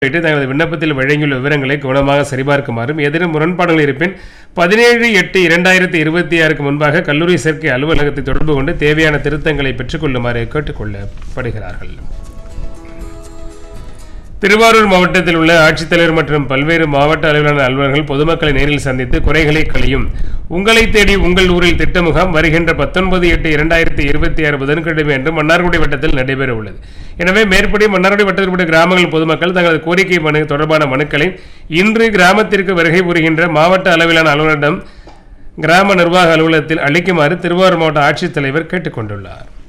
குறித்து தங்களது விண்ணப்பத்தில் வழங்கியுள்ள விவரங்களை கவனமாக சரிபார்க்குமாறும் ஏதேனும் முரண்பாடுகள் இருப்பின் பதினேழு எட்டு இரண்டாயிரத்தி இருபத்தி ஆறுக்கு முன்பாக கல்லூரி சேர்க்கை அலுவலகத்தை தொடர்பு கொண்டு தேவையான திருத்தங்களை பெற்றுக்கொள்ளுமாறு கேட்டுக்கொள்ளப்படுகிறார்கள் திருவாரூர் மாவட்டத்தில் உள்ள ஆட்சித்தலைவர் மற்றும் பல்வேறு மாவட்ட அளவிலான அலுவலர்கள் பொதுமக்களை நேரில் சந்தித்து குறைகளை களையும் உங்களை தேடி உங்கள் ஊரில் திட்ட முகாம் வருகின்ற பத்தொன்பது எட்டு இரண்டாயிரத்தி இருபத்தி ஆறு புதன்கிழமை என்று மன்னார்குடி வட்டத்தில் நடைபெற உள்ளது எனவே மேற்படி மன்னார்குடி வட்டத்தில் உள்ள கிராமங்கள் பொதுமக்கள் தங்களது கோரிக்கை மனு தொடர்பான மனுக்களை இன்று கிராமத்திற்கு வருகை புரிகின்ற மாவட்ட அளவிலான அலுவலரிடம் கிராம நிர்வாக அலுவலகத்தில் அளிக்குமாறு திருவாரூர் மாவட்ட ஆட்சித்தலைவர் கேட்டுக்கொண்டுள்ளார்